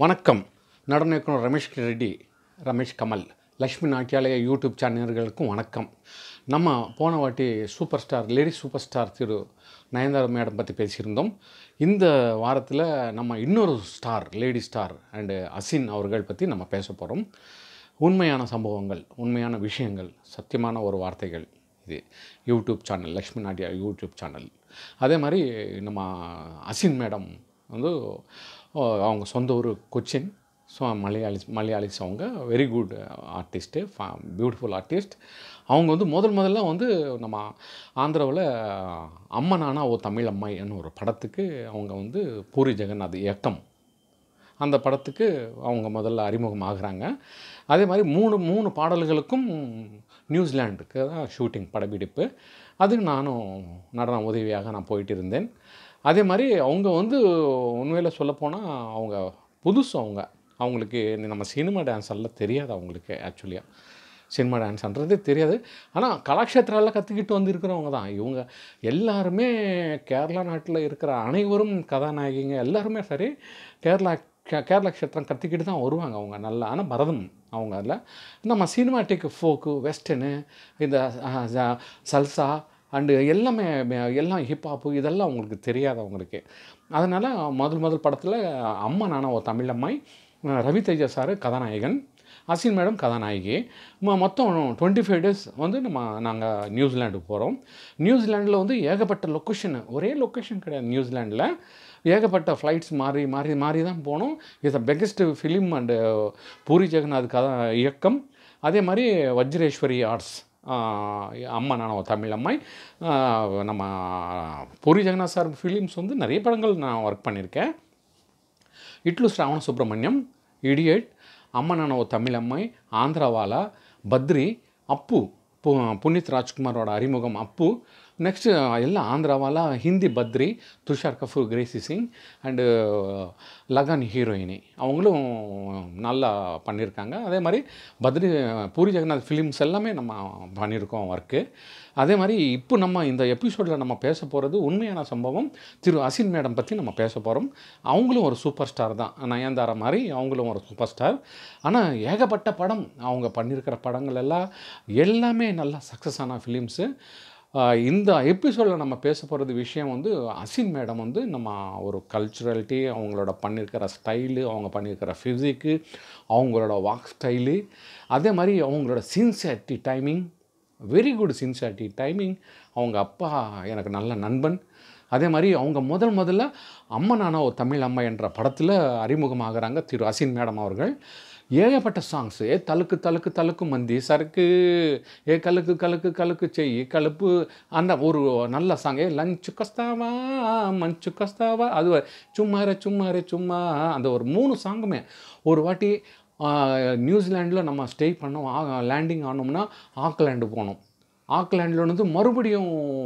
வணக்கம் நடன இயக்குனர் ரமேஷ் ரெட்டி ரமேஷ் கமல் லக்ஷ்மி நாட்டியாலய யூடியூப் சேனல்களுக்கும் வணக்கம் நம்ம போன வாட்டி super star lady super star திரு நயன்தாரா மேடம் பற்றி பேசியிருந்தோம் இந்த வாரத்தில் நம்ம இன்னொரு star lady star and Asin அவர்கள் பற்றி நம்ம பேச போகிறோம் உண்மையான சம்பவங்கள் உண்மையான விஷயங்கள் சத்தியமான ஒரு வார்த்தைகள் இது YouTube channel Lakshmi Natya YouTube channel அதே மாதிரி நம்ம அசின் மேடம் வந்து ஓ, அவங்க சொந்த ஊர் கொச்சின் ஸோ மலையாளிஸ் மலையாளிஸ் அவங்க very good artist beautiful artist அவங்க வந்து முதல் முதல்ல வந்து நம்ம ஆந்திராவில் அம்மா நானா ஓ தமிழ் அம்மாயின்னு ஒரு படத்துக்கு அவங்க வந்து பூரி ஜெகநாத் இயக்கம் அந்த படத்துக்கு அவங்க முதல்ல அறிமுகம் ஆகுறாங்க அதே மாதிரி மூணு மூணு பாடல்களுக்கும் நியூசிலாண்டுக்கு தான் ஷூட்டிங் படப்பிடிப்பு அதுக்கு நானும் நடன உதவியாக நான் போயிட்டு இருந்தேன் அதே மாதிரி அவங்க வந்து உண்மையில் சொல்லப்போனால் அவங்க புதுசு அவங்க அவங்களுக்கு நம்ம சினிமா டான்ஸ் எல்லாம் தெரியாது அவங்களுக்கு ஆக்சுவலியாக சினிமா டான்ஸ்ன்றதே தெரியாது ஆனால் கலாக்ஷேத்திரால கற்றுக்கிட்டு வந்திருக்கிறவங்க தான் இவங்க எல்லாருமே கேரளா நாட்டில் இருக்கிற அனைவரும் கதாநாயகிங்க எல்லாருமே சரி கேரளா கே- கேரளா க்ஷேத்திரம் கற்றுக்கிட்டு தான் வருவாங்க அவங்க நல்லா ஆனால் பரதம் அவங்க அதில் நம்ம சினிமாட்டிக் ஃபோக்கு வெஸ்டர்னு இந்த அஹ், ஜ- சல்சா அண்டு எல்லாமே மே- எல்லாம் ஹிப்ஹாப்பு இதெல்லாம் அவங்களுக்கு தெரியாது அவங்களுக்கு அதனால் முதல் முதல் படத்தில் அம்மா நானா ஒரு தமிழம்மாய் அஹ், ரவி தேஜா சார் கதாநாயகன் அசின் மேடம் கதாநாயகி மொ- மொத்தம் டுவெண்ட்டி ஃபைவ் டேஸ் வந்து நம்ம நாங்கள் நியூசிலாண்டுக்கு போகிறோம் நியூசிலாண்டில் வந்து ஏகப்பட்ட லொக்கேஷன் ஒரே லொக்கேஷன் கிடையாது நியூசிலாண்டில் ஏகப்பட்ட ஃப்ளைட்ஸ் மாறி மாறி மாறி தான் போனோம் is a biggest film and Puri Jagannath கதா இயக்கம் அதே மாதிரி வஜ்ரேஸ்வரி ஆர்ட்ஸ் அம்மா நான் ஒரு தமிழ் அம்மாய் ஆஹ் நம்ம பூரி ஜெகநாத் சார் ஃபிலிம்ஸ் வந்து நிறைய படங்கள் நான் ஒர்க் பண்ணியிருக்கேன் இட்லு శ్రావణ సుబ్రహ్మణ్యం ఇడియట్ అమ్మ నాన్న ఓ తమిళ అమ్మాయి ఆంధ్రవాలా బద్రి అప్పు పు- పునీత్ రాజ్குமாரோட அறிமுகம் அப்பு நெக்ஸ்ட்டு எல்லாம் ஆந்திராவாலா ஹிந்தி பத்ரி துஷார் கஃபூர் கிரேசி சிங் அண்டு லகான் ஹீரோயினி அவங்களும் நல்லா பண்ணியிருக்காங்க அதே மாதிரி பத்ரி பூரி ஜெகநாத் ஃபிலிம்ஸ் எல்லாமே நம்ம பண்ணியிருக்கோம் ஒர்க்கு அதே மாதிரி இப்போ நம்ம இந்த எபிசோடில் நம்ம பேச போகிறது உண்மையான சம்பவம் திரு அசின் மேடம் பற்றி நம்ம பேச போகிறோம் அவங்களும் ஒரு சூப்பர் ஸ்டார் தான் நயன்தாரா மாதிரி அவங்களும் ஒரு சூப்பர் ஸ்டார் ஆனால் ஏகப்பட்ட படம் அவங்க பண்ணியிருக்கிற படங்கள் எல்லாம் எல்லாமே நல்லா சக்ஸஸ் ஆன ஃபிலிம்ஸு இந்த எபிசோடில் நம்ம பேச போகிறது விஷயம் வந்து அசின் மேடம் வந்து நம்ம ஒரு கல்ச்சுரலிட்டி அவங்களோட பண்ணியிருக்கிற ஸ்டைலு அவங்க பண்ணியிருக்கிற ஃபிசிக்கு அவங்களோட வாக் ஸ்டைலு அதே மாதிரி அவங்களோட sincerity timing very good sincerity timing அவங்க அப்பா எனக்கு நல்ல நண்பன் அதே மாதிரி அவங்க முதல் முதல்ல அம்மா நானா ஒரு தமிழ் அம்மா என்ற படத்தில் அறிமுகமாகறாங்க திரு அசின் மேடம் அவர்கள் ஏகப்பட்ட சாங்ஸ் ஏ தலுக்கு தலுக்கு தலுக்கு மந்தி சறுக்கு ஏ கலுக்கு கலுக்கு கலுக்கு செய் கலுப்பு அந்த ஒரு நல்ல சாங் ஏ லஞ்சு கஸ்தாவா மஞ்சு கஸ்தாவா அது சும்மாரே சும்மாரே சும்மா அந்த ஒரு மூணு சாங்குமே ஒரு வாட்டி நியூசிலாண்டில் நம்ம ஸ்டே பண்ணோம் லேண்டிங் ஆனோம்னா ஆக்லாண்டு போனோம் ஆக்லாண்டில் வந்து மறுபடியும்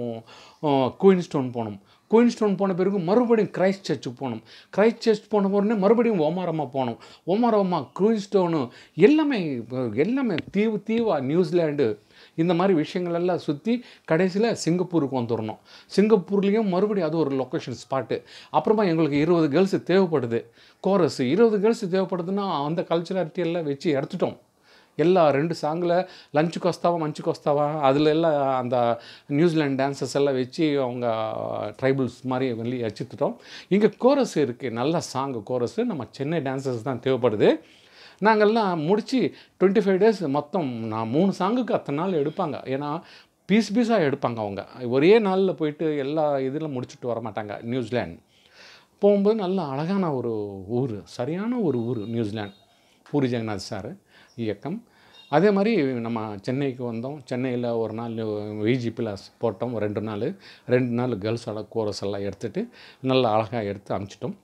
குயின்ஸ்டோன் போனோம் குயின்ஸ்டோன் போன பிறகு மறுபடியும் கிரைஸ்ட் சர்ச்சுக்கு போனோம் கிரைஸ்ட் சர்ச் போன உடனே மறுபடியும் ஒமாரம்மா போனோம் ஒமாரம்மா குயின்ஸ்டோனு எல்லாமே எல்லாமே தீவு தீவா நியூசிலாண்டு இந்த மாதிரி விஷயங்கள் எல்லாம் சுற்றி கடைசியில் சிங்கப்பூருக்கு வந்துடணும் சிங்கப்பூர்லேயும் மறுபடியும் அது ஒரு லொக்கேஷன் ஸ்பாட்டு அப்புறமா எங்களுக்கு இருபது கேர்ள்ஸ் தேவைப்படுது கோரஸ் இருபது கேர்ள்ஸ் தேவைப்படுதுன்னா அந்த கல்ச்சுராலிட்டி எல்லாம் வச்சு எடுத்துட்டோம் எல்லா ரெண்டு சாங்கில் லஞ்சு கொஸ்தாவா மஞ்சு கொஸ்தாவா அதில் எல்லாம் அந்த நியூசிலாந்து டான்சஸ் எல்லாம் வச்சு அவங்க ட்ரைபிள்ஸ் மாதிரி வெளியே வச்சுட்டுட்டோம் இங்கே கோரஸ் இருக்குது நல்ல சாங்கு கோரஸ் நம்ம சென்னை டான்சஸ் தான் தேவைப்படுது நாங்கள்லாம் முடித்து டுவெண்ட்டி ஃபைவ் டேஸ் மொத்தம் நான் மூணு சாங்குக்கு அத்தனை நாள் எடுப்பாங்க ஏன்னா பீஸ் பீஸாக எடுப்பாங்க அவங்க ஒரே நாளில் போயிட்டு எல்லா இதில் முடிச்சுட்டு வர மாட்டாங்க நியூசிலாந்து போகும்போது நல்ல அழகான ஒரு ஊர் சரியான ஒரு ஊர் நியூசிலாந்து பூரி ஜெகநாத் சார் இயக்கம் அதே மாதிரி நம்ம சென்னைக்கு வந்தோம் சென்னையில் ஒரு நாள் விஜிபியில் போட்டோம் ரெண்டு நாள் ரெண்டு நாள் கேர்ள்ஸோட கோரஸ் எல்லாம் எடுத்துகிட்டு நல்லா அழகாக எடுத்து அனுப்பிச்சிட்டோம்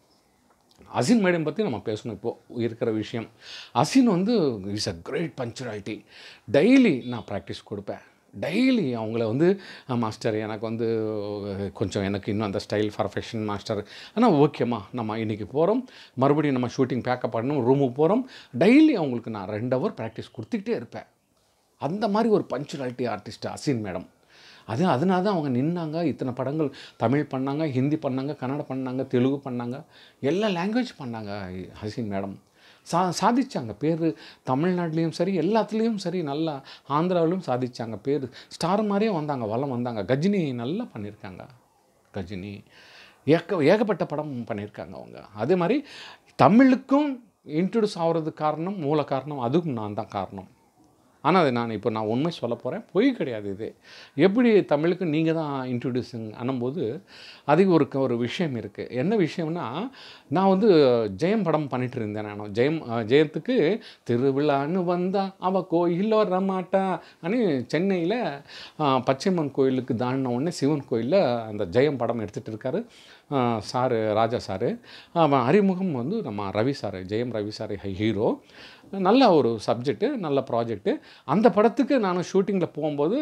அசின் மேடம் பற்றி நம்ம பேசணும் இப்போது இருக்கிற விஷயம் அசின் வந்து is a great punctuality daily நான் ப்ராக்டிஸ் கொடுப்பேன் டெய்லி அவங்கள வந்து மாஸ்டர் எனக்கு வந்து கொஞ்சம் எனக்கு இன்னும் அந்த ஸ்டைல் பர்ஃபெக்ஷன் மாஸ்டர் ஆனால் ஓகேம்மா நம்ம இன்றைக்கி போகிறோம் மறுபடியும் நம்ம ஷூட்டிங் பேக்கப் பண்ணணும் ரூமுக்கு போகிறோம் டெய்லி அவங்களுக்கு நான் ரெண்டு ஹவர் ப்ராக்டிஸ் கொடுத்துக்கிட்டே இருப்பேன் அந்த மாதிரி ஒரு பஞ்சுராலிட்டி ஆர்டிஸ்ட் அசின் மேடம் அது அதனால தான் அவங்க நின்னாங்க இத்தனை படங்கள் தமிழ் பண்ணாங்க ஹிந்தி பண்ணாங்க கன்னடம் பண்ணாங்க தெலுங்கு பண்ணாங்க எல்லா லாங்குவேஜ் பண்ணாங்க ஹசீன் மேடம் சா சாதிச்சாங்க பேர் தமிழ்நாட்டிலையும் சரி எல்லாத்துலேயும் சரி நல்லா ஆந்திராவிலும் சாதிச்சாங்க பேர் ஸ்டார் மாதிரியே வந்தாங்க வளம் வந்தாங்க கஜினி நல்லா பண்ணியிருக்காங்க கஜினி ஏக ஏகப்பட்ட படம் பண்ணியிருக்காங்க அவங்க அதே மாதிரி தமிழுக்கும் இன்ட்ரடியூஸ் ஆகிறதுக்கு காரணம் மூல காரணம் அதுக்கும் நான் தான் காரணம் ஆனால் அது நான் இப்போ நான் உண்மை சொல்ல போகிறேன் பொய் கிடையாது இது எப்படி தமிழுக்கு நீங்கள் தான் இன்ட்ரடியூஸிங் ஆனும்போது அதுக்கு ஒரு ஒரு விஷயம் இருக்குது என்ன விஷயம்னா நான் வந்து ஜெயம் படம் பண்ணிட்டு இருந்தேன் நான் ஜெயம் அஹ், ஜெயத்துக்கு திருவிழான்னு வந்தா அவள் கோயில் வர மாட்டா அனு சென்னையில் பச்சைமன் கோயிலுக்கு தாண்டின உடனே சிவன் கோயிலில் அந்த ஜெயம் படம் எடுத்துகிட்டு இருக்காரு அஹ், சாரு ராஜா சாரு அவன் அறிமுகம் வந்து நம்ம Ravi sir Jayam Ravi sir hero நல்ல ஒரு சப்ஜெக்ட்டு நல்ல ப்ராஜெக்ட்டு அந்த படத்துக்கு நான் ஷூட்டிங்கில் போகும்போது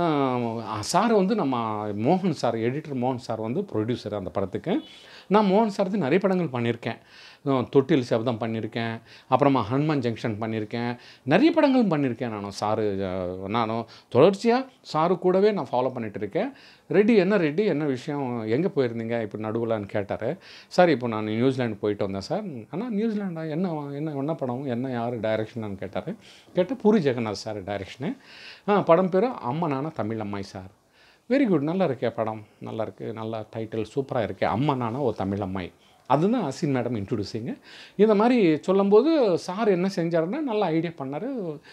சார் வந்து நம்ம மோகன் சார் எடிட்டர் மோகன் சார் வந்து ப்ரொடியூசர் அந்த படத்துக்கு நான் மோகன் சார் வந்து நிறைய படங்கள் பண்ணியிருக்கேன் அஹ் தொட்டில் சப்தம் பண்ணியிருக்கேன் அப்புறமா ஹனுமான் ஜங்ஷன் பண்ணியிருக்கேன் நிறைய படங்கள் பண்ணியிருக்கேன் நானும் சாரு அஹ், நானும் தொடர்ச்சியாக சாரு கூடவே நான் ஃபாலோ பண்ணிட்டு இருக்கேன் ரெடி என்ன ரெடி என்ன விஷயம் எங்கே போயிருந்தீங்க இப்போ நடுவில்னு கேட்டார் சார் இப்போ நான் நியூசிலாந்து போயிட்டு வந்தேன் சார் ஆனால் நியூசிலாண்டா என்ன என்ன என்ன படம் என்ன யார் டைரக்ஷனான்னு கேட்டார் கேட்டால் பூரி ஜெகநாத் சார் டைரக்ஷனு ஆ படம் பேர் Amma Nanna Tamil Ammayi sir very good நல்லா இருக்கே படம் நல்லா இருக்குது நல்லா டைட்டில் சூப்பராக இருக்கே அம்மா நானா ஒரு தமிழ் அம்மாய் அதுதான் அசின் மேடம் இன்ட்ரடியூஸிங்கு இந்த மாதிரி சொல்லும்போது சார் என்ன செஞ்சாருன்னா நல்லா ஐடியா பண்ணார்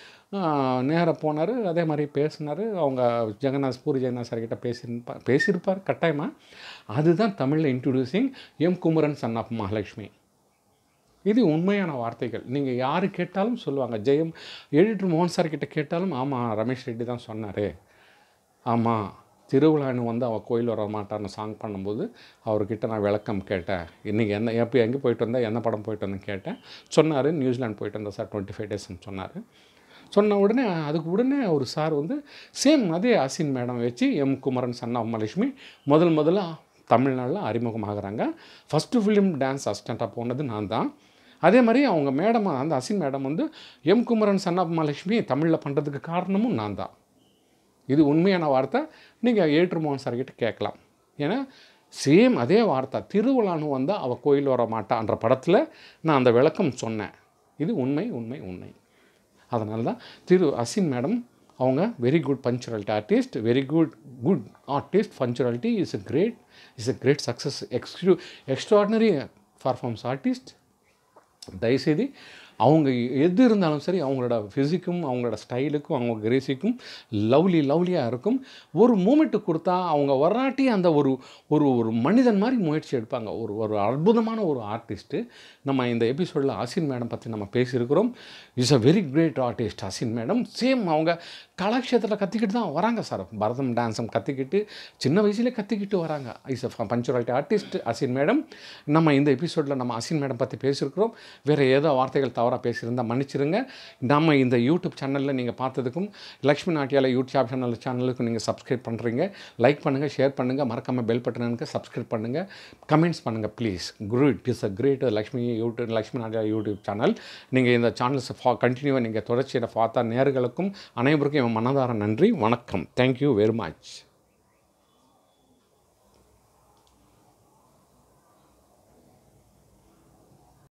நேராக போனார் அதே மாதிரி பேசினார் அவங்க ஜெகநாத் பூரி ஜெகநாத் சார் கிட்ட பேசியிருப்பா பேசியிருப்பார் கட்டாயமாக அதுதான் தமிழில் introducing M Kumaran son of Mahalakshmi இது உண்மையான வார்த்தைகள் நீங்கள் யார் கேட்டாலும் சொல்லுவாங்க ஜெயம் எடிட்டர் மோகன் சார் கிட்ட கேட்டாலும் ஆமாம் ரமேஷ் ரெட்டி தான் சொன்னார் ஆமாம் திருவிழான்னு வந்து அவள் கோயில் வர மாட்டான்னு சாங் பண்ணும்போது அவர்கிட்ட நான் விளக்கம் கேட்டேன் இன்றைக்கி என்ன எப்போ எங்கே போயிட்டு வந்தேன் என்ன படம் போயிட்டு வந்தேன்னு கேட்டேன் சொன்னார் நியூசிலாந்து போயிட்டு வந்தேன் சார் டுவெண்ட்டி ஃபைவ் டேஸ்ன்னு சொன்னார் சொன்ன உடனே அதுக்கு உடனே ஒரு சார் வந்து சேம் அதே அசின் மேடம் வச்சு M Kumaran son of Mahalakshmi முதல் முதல்ல தமிழ்நாட்டில் அறிமுகமாகறாங்க ஃபஸ்ட்டு ஃபிலிம் டான்ஸ் அசிஸ்டண்ட்டாக போனது நான் தான் அதே மாதிரி அவங்க மேடம் அந்த அசின் மேடம் வந்து M Kumaran son of Mahalakshmi தமிழில் பண்ணுறதுக்கு காரணமும் நான் தான் இது உண்மையான வார்த்தை நீங்கள் ஏற்று மோகன் சார்கிட்ட கேட்கலாம் ஏன்னா சேம் அதே வார்த்தை திருவிழான்னு வந்தால் அவள் கோயில் வர மாட்டான்ற படத்தில் நான் அந்த விளக்கம் சொன்னேன் இது உண்மை உண்மை உண்மை அதனால தான் திரு அசின் மேடம் அவங்க very good punctuality artist very good good artist punctuality is a great is a great success எக்ஸ்க்ளூ எக்ஸ்ட்ராடினரி பர்ஃபார்மன்ஸ் ஆர்டிஸ்ட் தயவுசெய்து அவங்க எது இருந்தாலும் சரி அவங்களோட ஃபிசிக்கும் அவங்களோட ஸ்டைலுக்கும் அவங்க கிரேசிக்கும் லவ்லி லவ்லியாக இருக்கும் ஒரு மூமெண்ட்டு கொடுத்தா அவங்க வராட்டி அந்த ஒரு ஒரு ஒரு மனிதன் மாதிரி முயற்சி எடுப்பாங்க ஒரு ஒரு அற்புதமான ஒரு ஆர்டிஸ்ட்டு நம்ம இந்த எபிசோடில் அசின் மேடம் பற்றி நம்ம பேசியிருக்கிறோம் is a very great artist Asin madam same அவங்க கலாக்ஷேத்திரத்தில் கற்றுக்கிட்டு தான் வராங்க சார் பரதம் டான்ஸும் கற்றுக்கிட்டு சின்ன வயசுலேயே கற்றுக்கிட்டு வராங்க is a punctuality artist Asin madam நம்ம இந்த எபிசோடில் நம்ம அசின் மேடம் பற்றி பேசியிருக்கிறோம் வேறு ஏதோ வார்த்தைகள் தவறாக பேசியிருந்தால் மன்னிச்சிருங்க நம்ம இந்த யூடியூப் சேனலில் நீங்கள் பார்த்ததுக்கும் லக்ஷ்மி நாட்டியால யூடியூப் சேனல் சேனலுக்கு நீங்கள் சப்ஸ்கிரைப் பண்ணுறீங்க லைக் பண்ணுங்கள் ஷேர் பண்ணுங்கள் மறக்காமல் பெல் பட்டனுக்கு சப்ஸ்கிரைப் பண்ணுங்கள் கமெண்ட்ஸ் பண்ணுங்கள் ப்ளீஸ் குரூட் is a great Lakshmi YouTube Lakshmi Natya YouTube channel நீங்கள் இந்த சேனல்ஸை ஃபா கண்டினியூவாக நீங்கள் தொடர்ச்சியாக பார்த்தா நேர்களுக்கும் அனைவருக்கும் என் மனதார நன்றி வணக்கம் தேங்க்யூ வெரி மச்